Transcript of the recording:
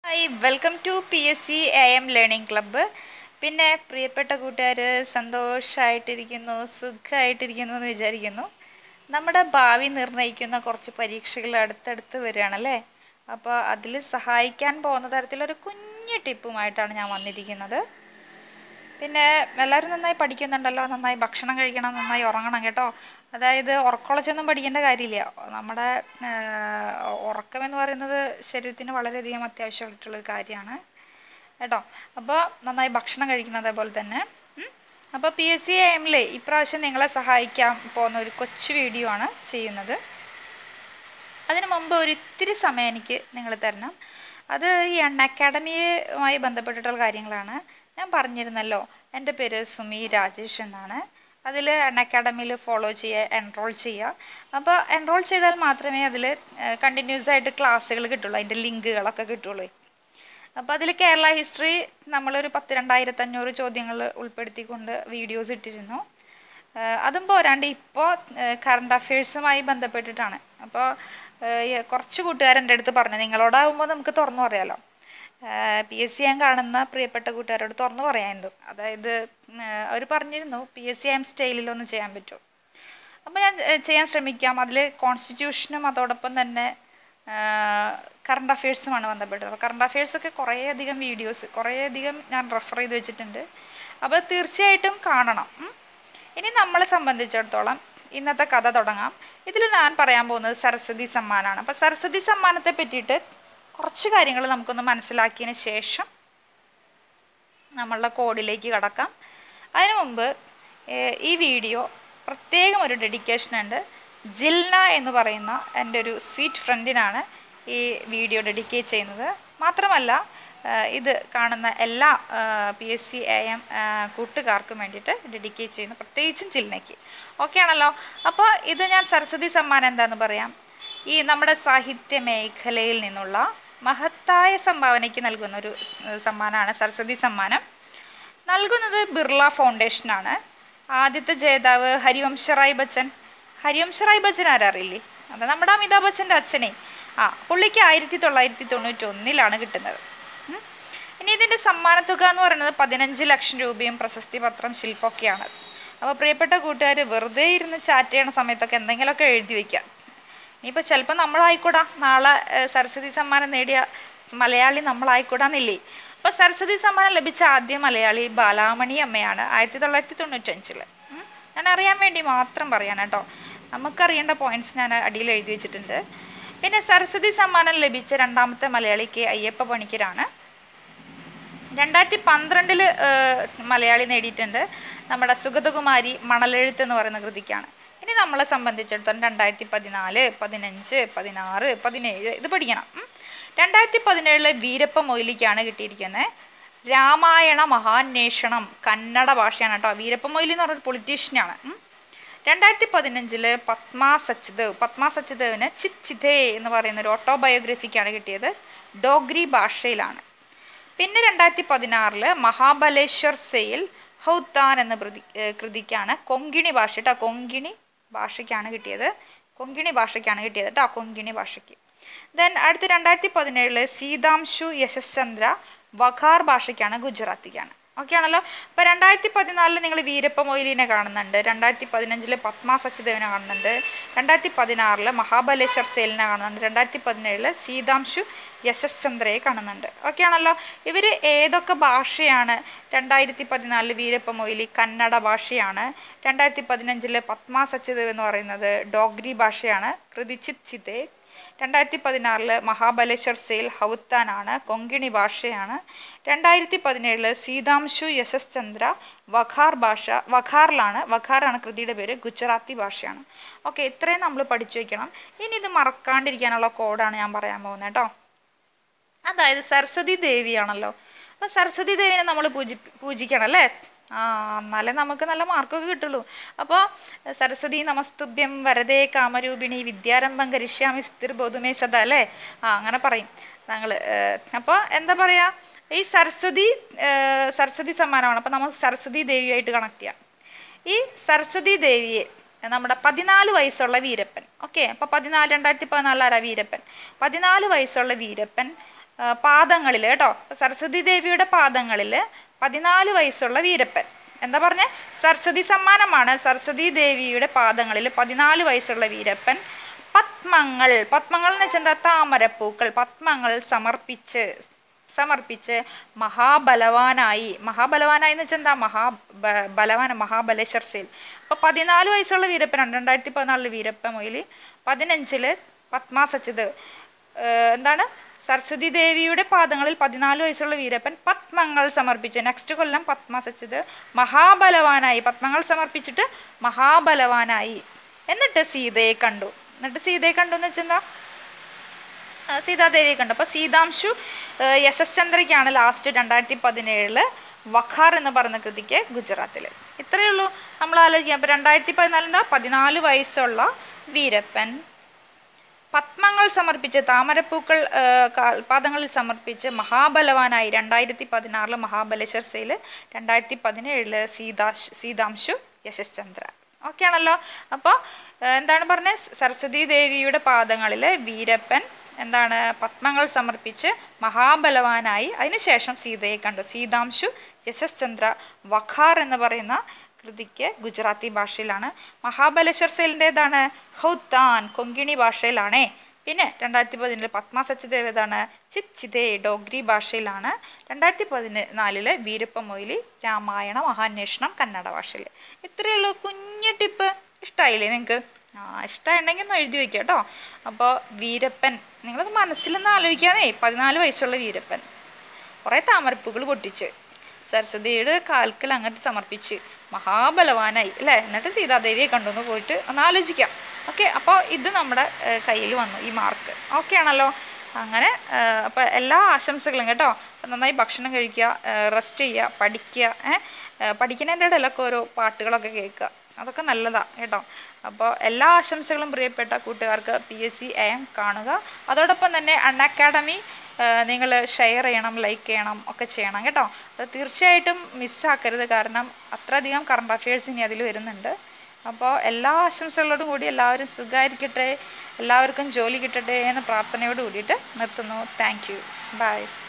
hi welcome to P S C A M learning club പിന്നെ പ്രിയപ്പെട്ട കൂട്ടുകാർ സന്തോഷമായിട്ടിരിക്കുന്നു സുഖമായിട്ടിരിക്കുന്നു എന്ന് വിചാരിക്കുന്നു നമ്മുടെ ഭാവി നിർണ്ണയിക്കുന്ന കുറച്ച് പരീക്ഷകൾ അടുത്തടുത്ത് വരികയാണല്ലേ അപ്പോൾ അതിൽ സഹായിക്കാൻ പോകുന്ന തരത്തിലൊരു കുഞ്ഞു ടിപ്പുമായിട്ടാണ് ഞാൻ വന്നിരിക്കുന്നത് പിന്നെ എല്ലാവരും നന്നായി പഠിക്കുന്നുണ്ടല്ലോ നന്നായി ഭക്ഷണം കഴിക്കണം നന്നായി ഉറങ്ങണം കേട്ടോ അതായത് ഉറക്കമുളച്ചൊന്നും പഠിക്കേണ്ട കാര്യമില്ല നമ്മുടെ ഉറക്കം എന്ന് പറയുന്നത് ശരീരത്തിന് വളരെയധികം അത്യാവശ്യമായിട്ടുള്ളൊരു കാര്യമാണ് കേട്ടോ അപ്പോൾ നന്നായി ഭക്ഷണം കഴിക്കണം അതേപോലെ തന്നെ അപ്പോൾ പി എസ് സി എമ്മിലെ ഇപ്രാവശ്യം നിങ്ങളെ സഹായിക്കാൻ പോകുന്ന ഒരു കൊച്ചു വീഡിയോ ആണ് ചെയ്യുന്നത് അതിനു മുമ്പ് ഒരു ഇത്തിരി സമയം എനിക്ക് നിങ്ങൾ തരണം അത് ഈ അൺ അക്കാഡമിയുമായി ബന്ധപ്പെട്ടിട്ടുള്ള കാര്യങ്ങളാണ് ഞാൻ പറഞ്ഞിരുന്നല്ലോ എൻ്റെ പേര് സുമി രാജേഷ് എന്നാണ് അതിൽ അൺ അക്കാഡമിയിൽ ഫോളോ ചെയ്യുക എൻറോൾ ചെയ്യുക അപ്പോൾ എൻറോൾ ചെയ്താൽ മാത്രമേ അതിൽ കണ്ടിന്യൂസ് ആയിട്ട് ക്ലാസ്സുകൾ കിട്ടുള്ളൂ അതിൻ്റെ ലിങ്കുകളൊക്കെ കിട്ടുള്ളൂ അപ്പോൾ അതിൽ കേരള ഹിസ്റ്ററി നമ്മളൊരു പത്ത് രണ്ടായിരത്തി അഞ്ഞൂറ് ചോദ്യങ്ങൾ ഉൾപ്പെടുത്തിക്കൊണ്ട് വീഡിയോസ് ഇട്ടിരുന്നു അതും പോരാണ്ട് ഇപ്പോൾ കറണ്ട് അഫയേഴ്സുമായി ബന്ധപ്പെട്ടിട്ടാണ് അപ്പോൾ കുറച്ച് കൂട്ടുകാരെൻ്റെ അടുത്ത് പറഞ്ഞു നിങ്ങളോടാകുമ്പോൾ നമുക്ക് തുറന്നു പറയാമല്ലോ പി എസ് സി ഞാൻ കാണുന്ന പ്രിയപ്പെട്ട കൂട്ടുകാരോട് തുറന്നു പറയാമായിരുന്നു അതായത് അവർ പറഞ്ഞിരുന്നു പി എസ് സി ആം സ്റ്റൈലിലൊന്ന് ചെയ്യാൻ പറ്റുമോ അപ്പോൾ ഞാൻ ചെയ്യാൻ ശ്രമിക്കാം അതിൽ കോൺസ്റ്റിറ്റ്യൂഷനും അതോടൊപ്പം തന്നെ കറണ്ട് അഫയേഴ്സുമാണ് ബന്ധപ്പെട്ടത് അപ്പോൾ കറണ്ട് അഫയേഴ്സൊക്കെ കുറേയധികം വീഡിയോസ് കുറേയധികം ഞാൻ റെഫർ ചെയ്ത് വെച്ചിട്ടുണ്ട് അപ്പോൾ തീർച്ചയായിട്ടും കാണണം ഇനി നമ്മളെ സംബന്ധിച്ചിടത്തോളം ഇന്നത്തെ കഥ തുടങ്ങാം ഇതിൽ ഞാൻ പറയാൻ പോകുന്നത് സരസ്വതി സമ്മാനമാണ് അപ്പോൾ സരസ്വതി സമ്മാനത്തെ പറ്റിയിട്ട് കുറച്ച് കാര്യങ്ങൾ നമുക്കൊന്ന് മനസ്സിലാക്കിയതിന് ശേഷം നമ്മളുടെ കോഡിലേക്ക് കടക്കാം അതിനു മുമ്പ് ഈ വീഡിയോ പ്രത്യേകം ഒരു ഡെഡിക്കേഷൻ ഉണ്ട് ജിൽന എന്ന് പറയുന്ന എൻ്റെ ഒരു സ്വീറ്റ് ഫ്രണ്ടിനാണ് ഈ വീഡിയോ ഡെഡിക്കേറ്റ് ചെയ്യുന്നത് മാത്രമല്ല ഇത് കാണുന്ന എല്ലാ P S C A M കൂട്ടുകാർക്കും വേണ്ടിയിട്ട് ഡെഡിക്കേറ്റ് ചെയ്യുന്നു പ്രത്യേകിച്ചും ജിൽനയ്ക്ക് ഓക്കെ ആണല്ലോ അപ്പോൾ ഇത് ഞാൻ സരസ്വതി സമ്മാനം എന്താണെന്ന് പറയാം ഈ നമ്മുടെ സാഹിത്യ മേഖലയിൽ നിന്നുള്ള മഹത്തായ സംഭാവനയ്ക്ക് നൽകുന്ന ഒരു സമ്മാനമാണ് സരസ്വതി സമ്മാനം നൽകുന്നത് ബിർള ഫൗണ്ടേഷനാണ് ആദ്യത്തെ ജേതാവ് ഹരിവംശ റായ് ബച്ചൻ ഹരിവംശ റായ് ബച്ചൻ ആരറിയില്ലേ അത് നമ്മുടെ അമിതാഭ് ബച്ചൻ്റെ അച്ഛനെ ആ പുള്ളിക്ക് ആയിരത്തി തൊള്ളായിരത്തി തൊണ്ണൂറ്റി ഒന്നിലാണ് കിട്ടുന്നത് ഇനി ഇതിൻ്റെ സമ്മാനത്തുക എന്ന് പറയുന്നത് പതിനഞ്ച് ലക്ഷം രൂപയും പ്രശസ്തി പത്രം ശില്പമൊക്കെയാണ് അപ്പോൾ പ്രിയപ്പെട്ട കൂട്ടുകാർ വെറുതെ ഇരുന്ന് ചാറ്റ് ചെയ്യണ സമയത്തൊക്കെ എന്തെങ്കിലുമൊക്കെ എഴുതി വയ്ക്കാം ഇനിയിപ്പോൾ ചിലപ്പോൾ നമ്മളായിക്കൂടാ നാളെ സരസ്വതി സമ്മാനം നേടിയ മലയാളി നമ്മളായിക്കൂടാന്നില്ലേ അപ്പോൾ സരസ്വതി സമ്മാനം ലഭിച്ച ആദ്യ മലയാളി ബാലാമണി അമ്മയാണ് ആയിരത്തി തൊള്ളായിരത്തി തൊണ്ണൂറ്റഞ്ചിൽ ഞാൻ അറിയാൻ വേണ്ടി മാത്രം പറയാൻ കേട്ടോ നമുക്കറിയേണ്ട പോയിന്റ്സ് ഞാൻ അടിയിൽ എഴുതി വെച്ചിട്ടുണ്ട് പിന്നെ സരസ്വതി സമ്മാനം ലഭിച്ച രണ്ടാമത്തെ മലയാളി കെ അയ്യപ്പ പണിക്കരാണ് രണ്ടായിരത്തി പന്ത്രണ്ടിൽ മലയാളി നേടിയിട്ടുണ്ട് നമ്മുടെ സുഗതകുമാരി മണലെഴുത്ത് എന്ന് പറയുന്ന കൃതിക്കാണ് ഇനി നമ്മളെ സംബന്ധിച്ചിടത്തോളം രണ്ടായിരത്തി പതിനാല് പതിനഞ്ച് പതിനാറ് പതിനേഴ് ഇത് പഠിക്കണം രണ്ടായിരത്തി പതിനേഴില് വീരപ്പ മൊയ്ലിക്കാണ് കിട്ടിയിരിക്കുന്നത് രാമായണ മഹാന്വേഷണം കന്നഡ ഭാഷയാണ് കേട്ടോ വീരപ്പ മൊയ്ലി എന്ന് പറഞ്ഞൊരു പൊളിറ്റീഷ്യനാണ് രണ്ടായിരത്തി പതിനഞ്ചില് പത്മ സച്ദേവ് പത്മ സച്ദേവിന് ചിത് ചിതേ എന്ന് പറയുന്ന ഒരു ഓട്ടോബയോഗ്രഫിക്കാണ് കിട്ടിയത് ഡോഗ്രി ഭാഷയിലാണ് പിന്നെ രണ്ടായിരത്തി പതിനാറില് മഹാബലേശ്വർ സെയിൽ ഹൗത്താൻ എന്ന കൃതി കൃതിക്കാണ് കൊങ്കിണി ഭാഷ കേട്ടോ കൊങ്കിണി ഭാഷയ്ക്കാണ് കിട്ടിയത് കൊങ്കിണി ഭാഷയ്ക്കാണ് കിട്ടിയത് കേട്ടോ കൊങ്കിണി ഭാഷയ്ക്ക് ദെൻ അടുത്ത രണ്ടായിരത്തി പതിനേഴില് സീതാംശു യശശ്ചന്ദ്ര വഖാർ ഭാഷയ്ക്കാണ് ഗുജറാത്തിക്കാണ് ഓക്കെ ആണല്ലോ അപ്പോൾ രണ്ടായിരത്തി പതിനാലിൽ നിങ്ങൾ വീരപ്പ മൊയ്ലിനെ കാണുന്നുണ്ട് രണ്ടായിരത്തി പതിനഞ്ചില് പത്മ സച്ചിദേവിനെ കാണുന്നുണ്ട് രണ്ടായിരത്തി പതിനാറില് മഹാബലേശ്വർ സെയിലിനെ കാണുന്നുണ്ട് രണ്ടായിരത്തി പതിനേഴില് സീതാംശു യശശ്ചന്ദ്രയെ കാണുന്നുണ്ട് ഓക്കെ ആണല്ലോ ഇവർ ഏതൊക്കെ ഭാഷയാണ് രണ്ടായിരത്തി പതിനാലില് വീരപ്പ മൊയ്ലി കന്നഡ ഭാഷയാണ് രണ്ടായിരത്തി പതിനഞ്ചില് പത്മ സച്ചിദേവ് എന്ന് പറയുന്നത് ഡോഗ്രി ഭാഷയാണ് കൃതിച്ചിത് ചിതേ രണ്ടായിരത്തി പതിനാറില് മഹാബലേശ്വർ സെയിൽ ഹൗത്താനാണ് കൊങ്കിണി ഭാഷയാണ് രണ്ടായിരത്തി പതിനേഴില് സീതാംശു യശശ്ചന്ദ്ര വഖാർ ഭാഷ വഖാറിലാണ് വഖാറാണ് കൃതിയുടെ പേര് ഗുജറാത്തി ഭാഷയാണ് ഓക്കെ ഇത്രയും നമ്മൾ പഠിച്ചു വയ്ക്കണം ഇനി ഇത് മറക്കാണ്ടിരിക്കാനുള്ള കോഡാണ് ഞാൻ പറയാൻ പോകുന്നത് കേട്ടോ അതായത് സരസ്വതി ദേവിയാണല്ലോ അപ്പം സരസ്വതി ദേവിനെ നമ്മൾ പൂജി പൂജിക്കണം അല്ലേ ആ എന്നാലേ നമുക്ക് നല്ല മാർക്കൊക്കെ കിട്ടുള്ളൂ അപ്പോൾ സരസ്വതി നമസ്തുഭ്യം വരദേ കാമരൂപിണി വിദ്യാരംഭം കരിഷ്യാമി സ്ഥിർബോധുമേ സദാ അല്ലേ ആ അങ്ങനെ പറയും ഞങ്ങൾ അപ്പോൾ എന്താ പറയുക ഈ സരസ്വതി സരസ്വതി സമ്മാനമാണ് അപ്പോൾ നമുക്ക് സരസ്വതി ദേവിയായിട്ട് കണക്ട് ചെയ്യാം ഈ സരസ്വതി ദേവിയെ നമ്മുടെ പതിനാല് വയസ്സുള്ള വീരപ്പൻ ഓക്കെ അപ്പോൾ പതിനാല് രണ്ടായിരത്തി പതിനാലിലാരാ വീരപ്പൻ പതിനാല് വയസ്സുള്ള വീരപ്പൻ പാദങ്ങളിൽ കേട്ടോ സരസ്വതി ദേവിയുടെ പാദങ്ങളിൽ പതിനാല് വയസ്സുള്ള വീരപ്പൻ എന്താ പറഞ്ഞേ സരസ്വതി സമ്മാനമാണ് സരസ്വതി ദേവിയുടെ പാദങ്ങളിൽ പതിനാല് വയസ്സുള്ള വീരപ്പൻ പത്മങ്ങൾ പത്മങ്ങൾ എന്ന് വെച്ചാൽ എന്താ താമരപ്പൂക്കൾ പത്മങ്ങൾ സമർപ്പിച്ച് സമർപ്പിച്ച് മഹാബലവാനായി മഹാബലവാനായി എന്ന് വെച്ചാൽ എന്താ മഹാ ബ- ബലവാൻ മഹാബലേശ്വർ സെയിൽ അപ്പോൾ പതിനാല് വയസ്സുള്ള വീരപ്പനാണ് രണ്ടായിരത്തി പതിനാലില് വീരപ്പ മൊയില് പതിനഞ്ചില് പത്മ സച്ചിത് ഏഹ് എന്താണ് സരസ്വതി ദേവിയുടെ പാദങ്ങളിൽ പതിനാല് വയസ്സുള്ള വീരപ്പൻ പത്മങ്ങൾ സമർപ്പിച്ച് നെക്സ്റ്റ് കൊല്ലം പത്മ സച്ചിത് മഹാബലവാനായി പത്മങ്ങൾ സമർപ്പിച്ചിട്ട് മഹാബലവാനായി എന്നിട്ട് സീതയെ കണ്ടു എന്നിട്ട് സീതയെ കണ്ടു എന്ന് വെച്ചാൽ എന്താ ആ, സീതാദേവിയെ കണ്ടു അപ്പോൾ സീതാംശു ഏഹ്, എസ് എസ് ചന്ദ്രയ്ക്കാണ് ലാസ്റ്റ് രണ്ടായിരത്തി പതിനേഴില് വഖാർ എന്ന് പറയുന്ന കൃതിക്ക് ഗുജറാത്തിൽ ഇത്രയേ ഉള്ളൂ നമ്മൾ ആലോചിക്കാം അപ്പോൾ രണ്ടായിരത്തി പതിനാലിന് പതിനാല് വയസ്സുള്ള വീരപ്പൻ പത്മങ്ങൾ സമർപ്പിച്ച് താമരപ്പൂക്കൾ ഏഹ്, കാൽപാദങ്ങളിൽ സമർപ്പിച്ച് മഹാബലവാനായി രണ്ടായിരത്തി പതിനാറില് മഹാബലേശ്വർ സെയിൽ രണ്ടായിരത്തി പതിനേഴില് സീതാശ് സീതാംശു യശശ്ചന്ദ്ര ഓക്കെ ആണല്ലോ അപ്പോൾ എന്താണ് പറഞ്ഞത് സരസ്വതി ദേവിയുടെ പാദങ്ങളിൽ വീരപ്പൻ എന്താണ് പത്മങ്ങൾ സമർപ്പിച്ച് മഹാബലവാനായി അതിനുശേഷം സീതയെ കണ്ടു സീതാംശു യശശ്ചന്ദ്ര വഖാർ എന്ന് പറയുന്ന കൃതിക്ക് ഗുജറാത്തി ഭാഷയിലാണ് മഹാബലേശ്വർ സെയിലിൻ്റെതാണ് ഹൗത്താൻ കൊങ്കിണി ഭാഷയിലാണേ പിന്നെ രണ്ടായിരത്തി പതിനേഴ് പത്മ സച്ചിദേവ് ഏതാണ് ചിച്ചിതേ ഡോഗ്രി ഭാഷയിലാണ് രണ്ടായിരത്തി പതിനാലില് വീരപ്പ മൊയ്ലി രാമായണ മഹാന്വേഷണം കന്നഡ ഭാഷയിൽ ഇത്രയേ ഉള്ളൂ കുഞ്ഞു ടിപ്പ് ഇഷ്ടമായില്ലേ നിങ്ങൾക്ക് ആ ഇഷ്ടമുണ്ടെങ്കിൽ ഒന്ന് എഴുതി വെക്കുക കേട്ടോ അപ്പോൾ വീരപ്പൻ നിങ്ങളത് മനസ്സിലൊന്ന് ആലോചിക്കാന്നേ പതിനാല് വയസ്സുള്ള വീരപ്പൻ കുറേ താമരപ്പൂക്കൾ പൊട്ടിച്ച് സരസ്വതിയുടെ കാൽക്കൽ അങ്ങോട്ട് സമർപ്പിച്ച് മഹാബലവാനായി അല്ലേ എന്നിട്ട് സീതാദേവിയെ കണ്ടുവന്ന് പോയിട്ട് ഒന്ന് ആലോചിക്കാം ഓക്കെ അപ്പോൾ ഇത് നമ്മുടെ കയ്യിൽ വന്നു ഈ മാർക്ക് ഓക്കെ ആണല്ലോ അങ്ങനെ അപ്പോൾ എല്ലാ ആശംസകളും കേട്ടോ അപ്പോൾ നന്നായി ഭക്ഷണം കഴിക്കുക റെസ്റ്റ് ചെയ്യുക പഠിക്കുക ഏഹ് പഠിക്കുന്നതിൻ്റെ ഇടയിലൊക്കെ ഓരോ പാട്ടുകളൊക്കെ കേൾക്കുക അതൊക്കെ നല്ലതാണ് കേട്ടോ അപ്പോൾ എല്ലാ ആശംസകളും പ്രിയപ്പെട്ട കൂട്ടുകാർക്ക് പി എസ് സി എം കാണുക അതോടൊപ്പം തന്നെ അൺ അക്കാഡമി നിങ്ങൾ ഷെയർ ചെയ്യണം ലൈക്ക് ചെയ്യണം ഒക്കെ ചെയ്യണം കേട്ടോ അത് തീർച്ചയായിട്ടും മിസ്സാക്കരുത് കാരണം അത്രയധികം കറണ്ട് അഫയേഴ്സ് ഇനി അതിൽ വരുന്നുണ്ട് അപ്പോൾ എല്ലാ ആശംസകളോടും കൂടി എല്ലാവരും സുഖമായിരിക്കട്ടെ എല്ലാവർക്കും ജോലി കിട്ടട്ടെ എന്ന പ്രാർത്ഥനയോട് കൂടിയിട്ട് നിർത്തുന്നു താങ്ക് യു ബൈ